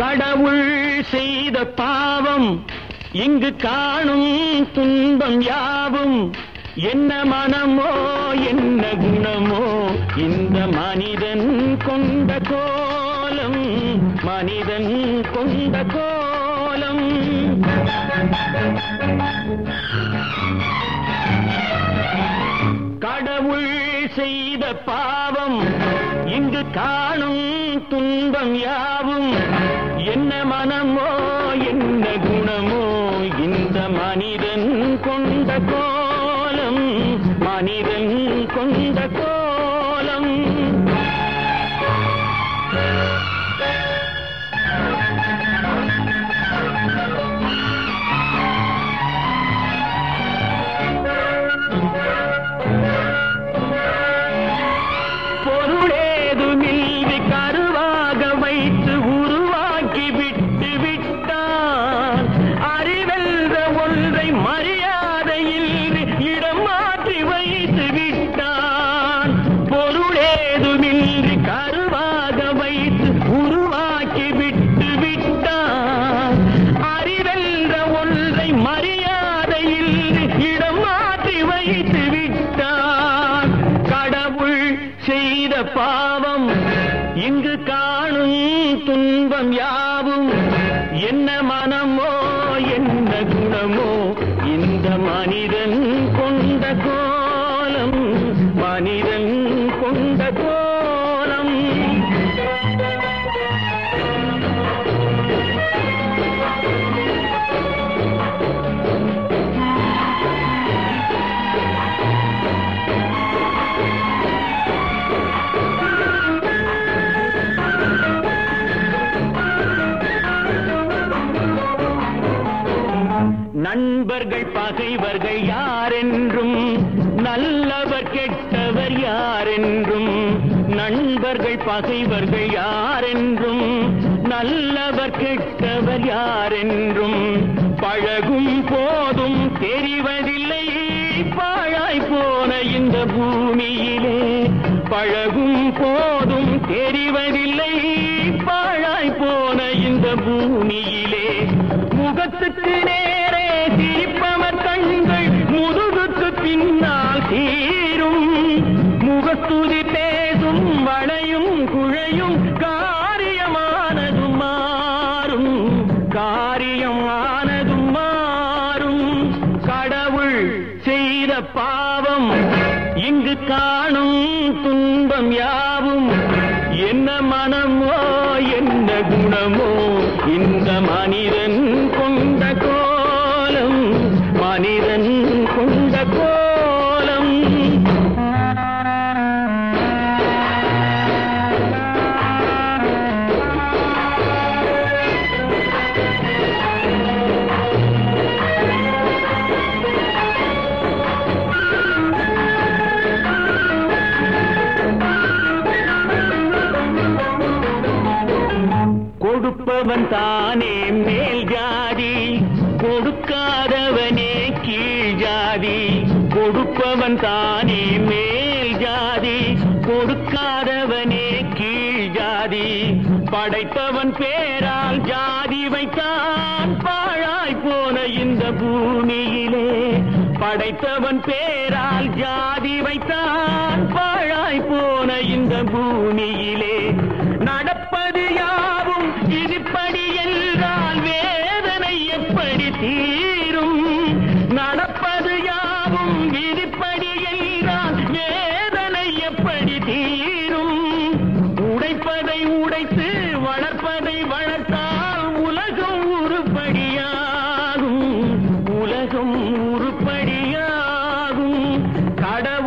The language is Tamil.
கடவுள் செய்த பாவம் இங்கு காணும் துன்பம் யாவும் என்ன மனமோ என்ன குணமோ இந்த மனிதன் கொண்ட கோலம் மனிதன் கொண்ட கோலம் கடவுள் செய்த பாவம் இங்கு காணும் துன்பம் யாவும் என்ன மனமோ என்ன குணமோ இந்த மனிதன் கொண்ட கோலம் மனிதன் கொண்ட கோலம் பொருளேதுமில்வி கருவாக வைத்து உருவாக்கி விட்டு விட்டான் அறிவென்ற ஒன்றை மரியாதையில் இடம் மாற்றி வைத்து விட்டான் பொருளேதுமின்றி கருவாக வைத்து உருவாக்கி விட்டு விட்டான் அறிவென்ற ஒன்றை மரியாதையில் இடம் மாற்றி வைத்து விட்டான் கடவுள் செய்த பாவம் இங்கு காணும் துன்பம் யாவும் என்ன மனமோ என்ன குணமோ இந்த மனிதன் கொண்ட கோலம் மனிதன் கொண்ட கோலம் நண்பர்கள் பகைவர்கள் யாரென்றும் நல்லவர் கெட்டவர் யாரென்றும் நண்பர்கள் பகைவர்கள் யாரென்றும் நல்லவர் கெட்டவர் யாரென்றும் பழகும் போதும் தெரிவதில்லை பாழாய் போன இந்த பூமியிலே பழகும் போதும் தெரிவதில்லை பாழாய் போன இந்த பூமியிலே முகத்துக்கு நேரே சிரிப்பவர் கண்கள் முதுகுக்கு பின்னால் தீரும் முகத்துதி பேசும் வளையும் குழையும் காரியமானதும் மாறும் காரியமானதும் மாறும் கடவுள் செய்த பாவம் இங்கு காணும் துன்பம் யாவும் என்ன மனமோ என்ன குணமோ இந்த மனிதன் கொண்ட கோலம் மனிதன் கொண்ட கோலம் கொடுப்பவன் தானே மேல் ஜாதி கொடுக்காதவனே கீழ் ஜாதி கொடுப்பவன் தானே மேல் ஜாதி கொடுக்காதவனே கீழ் ஜாதி படைத்தவன் பேரால் ஜாதி வைத்தான் பாழாய் போன இந்த பூமியிலே படைத்தவன் பேரால் ஜாதி வைத்தான் பாழாய் போன இந்த பூமியிலே நடப்பது யாவும் இதுபடி என்றால் வேதனை எப்படி தீரும் நடப்பது யாவும் விதிப்படி என்றால் வேதனை எப்படி தீரும் உடைப்பதை உடைத்து வளர்ப்பதை வளர்த்தால் உலகம் உருப்படியாகும் உலகம் உருப்படியாகும் கடவுள்